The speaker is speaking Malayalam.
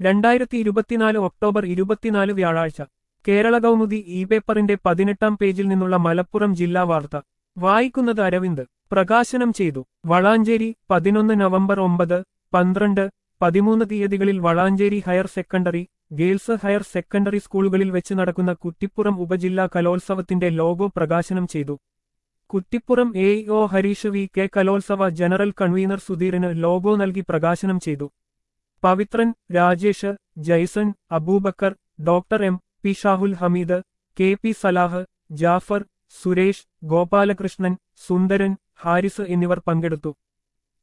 രണ്ടായിരത്തി ഇരുപത്തിനാല് ഒക്ടോബർ ഇരുപത്തിനാല് വ്യാഴാഴ്ച കേരള കൗമുദി ഇ പേപ്പറിന്റെ പതിനെട്ടാം പേജിൽ നിന്നുള്ള മലപ്പുറം ജില്ലാ വാർത്ത വായിക്കുന്നത് അരവിന്ദ് പ്രകാശനം ചെയ്തു വളാഞ്ചേരി പതിനൊന്ന് നവംബർ ഒമ്പത് പന്ത്രണ്ട് പതിമൂന്ന് തീയതികളിൽ Valanchery higher secondary girls higher secondary സ്കൂളുകളിൽ വെച്ച് നടക്കുന്ന കുറ്റിപ്പുറം ഉപജില്ലാ കലോത്സവത്തിന്റെ ലോഗോ പ്രകാശനം ചെയ്തു Kuttippuram A O Harish V K കലോത്സവ ജനറൽ കൺവീനർ സുധീറിന് ലോഗോ നൽകി പ്രകാശനം ചെയ്തു Pavithran Rajesh Jaison Abubakar doctor M P Shahul Hameed K P Salah Jaffar Suresh Gopalakrishnan Sundaran Haris എന്നിവർ പങ്കെടുത്തു